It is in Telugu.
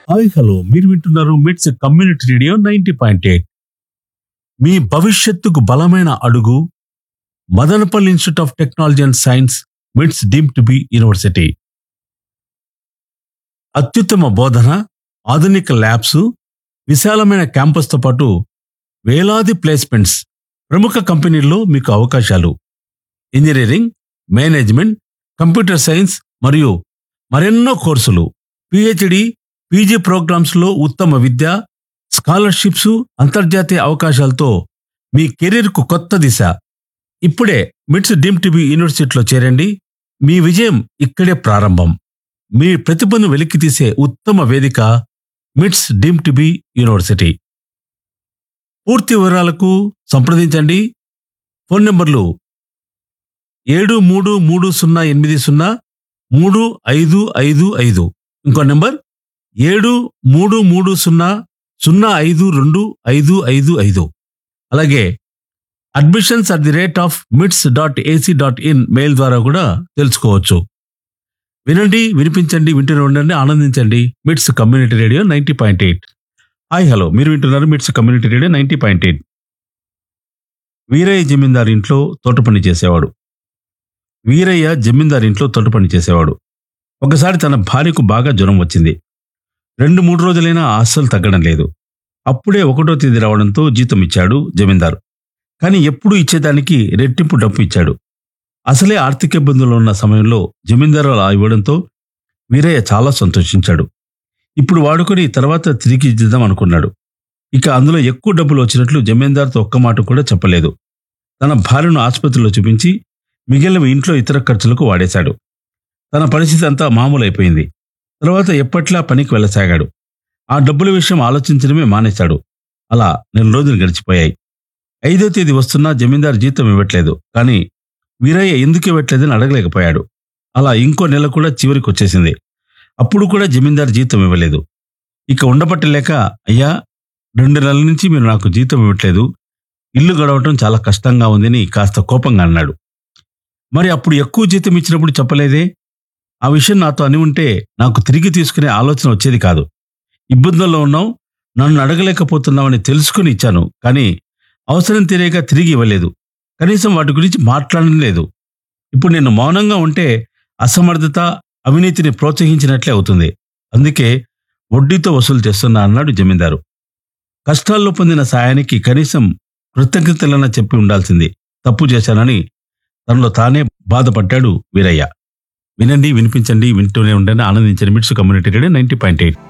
హాయ్ హలో మీరు వింటున్నారు MITS community radio ninety point eight మీ భవిష్యత్తుకు బలమైన అడుగు Madanapalle institute of technology and science MITS deemed to be university అత్యుత్తమ బోధన ఆధునిక ల్యాబ్స్ విశాలమైన క్యాంపస్తో పాటు వేలాది ప్లేస్మెంట్స్ ప్రముఖ కంపెనీల్లో మీకు అవకాశాలు ఇంజనీరింగ్ మేనేజ్మెంట్ కంప్యూటర్ సైన్స్ మరియు మరెన్నో కోర్సులు పిహెచ్డి పీజీ ప్రోగ్రామ్స్ లో ఉత్తమ విద్య స్కాలర్షిప్స్ అంతర్జాతీయ అవకాశాలతో మీ కెరీర్కు కొత్త దిశ ఇప్పుడే మిట్స్ డీమ్ టీబీ యూనివర్సిటీలో చేరండి మీ విజయం ఇక్కడే ప్రారంభం మీ ప్రతిభను వెలికితీసే ఉత్తమ వేదిక మిట్స్ డీమ్ టీబీ యూనివర్సిటీ పూర్తి వివరాలకు సంప్రదించండి ఫోన్ నంబర్లు ఏడు మూడు మూడు సున్నా ఎనిమిది సున్నా మూడు ఐదు ఐదు ఐదు ఇంకో నెంబర్ ఏడు మూడు మూడు సున్నా సున్నా ఐదు రెండు ఐదు ఐదు ఐదు అలాగే admissions at the rate of MITS dot AC dot in mail ద్వారా కూడా తెలుసుకోవచ్చు వినండి వినిపించండి వింటూనే ఉండండి ఆనందించండి MITS community radio ninety point eight hi hello మీరు వింటున్నారు MITS community radio ninety point eight Veerayya జమీందార్ ఇంట్లో తోట పని చేసేవాడు వీరయ్య జమీందార్ ఇంట్లో తోట పని చేసేవాడు ఒకసారి తన భార్యకు బాగా జ్వరం వచ్చింది రెండు మూడు రోజులైనా అస్సలు తగ్గడం లేదు అప్పుడే ఒకటో తేదీ రావడంతో జీతం ఇచ్చాడు జమీందారు కానీ ఎప్పుడు ఇచ్చేదానికి రెట్టింపు డబ్బు ఇచ్చాడు అసలే ఆర్థిక ఇబ్బందులు ఉన్న సమయంలో జమీందారు అలా ఇవ్వడంతో వీరయ్య చాలా సంతోషించాడు ఇప్పుడు వాడుకొని తర్వాత తిరిగి ఇద్దాం అనుకున్నాడు ఇక అందులో ఎక్కువ డబ్బులు వచ్చినట్లు జమీందార్తో ఒక్క మాట కూడా చెప్పలేదు తన భార్యను ఆసుపత్రిలో చూపించి మిగిలిన ఇంట్లో ఇతర ఖర్చులకు వాడేశాడు తన పరిస్థితి అంతా మామూలు అయిపోయింది తర్వాత ఎప్పట్లా పనికి వెళ్ళసాగాడు ఆ డబ్బుల విషయం ఆలోచించడమే మానేశాడు అలా నెల రోజులు గడిచిపోయాయి ఐదో తేదీ వస్తున్నా జమీందారు జీతం ఇవ్వట్లేదు కానీ వీరయ్య ఎందుకు ఇవ్వట్లేదని అడగలేకపోయాడు అలా ఇంకో నెల కూడా చివరికి వచ్చేసింది అప్పుడు కూడా జమీందారు జీతం ఇవ్వలేదు ఇక ఉండబట్టలేక అయ్యా రెండు నెలల నుంచి మీరు నాకు జీతం ఇవ్వట్లేదు ఇల్లు గడవటం చాలా కష్టంగా ఉందని కాస్త కోపంగా అన్నాడు మరి అప్పుడు ఎక్కువ జీతం ఇచ్చినప్పుడు చెప్పలేదే ఆ విషయం నాతో అని ఉంటే నాకు తిరిగి తీసుకునే ఆలోచన వచ్చేది కాదు ఇబ్బందుల్లో ఉన్నావు నన్ను అడగలేకపోతున్నావని తెలుసుకుని ఇచ్చాను కానీ అవసరం తీరేక తిరిగి ఇవ్వలేదు కనీసం వాటి గురించి మాట్లాడడం లేదు ఇప్పుడు నేను మౌనంగా ఉంటే అసమర్థత అవినీతిని ప్రోత్సహించినట్లే అవుతుంది అందుకే వడ్డీతో వసూలు చేస్తున్నా అన్నాడు జమీందారు కష్టాల్లో పొందిన సాయానికి కనీసం కృతజ్ఞతలన్న చెప్పి ఉండాల్సింది తప్పు చేశానని తనలో తానే బాధపడ్డాడు వీరయ్య వినండి వినిపించండి వింటూనే ఉండండి ఆనందించండి MITS community radio ninety point eight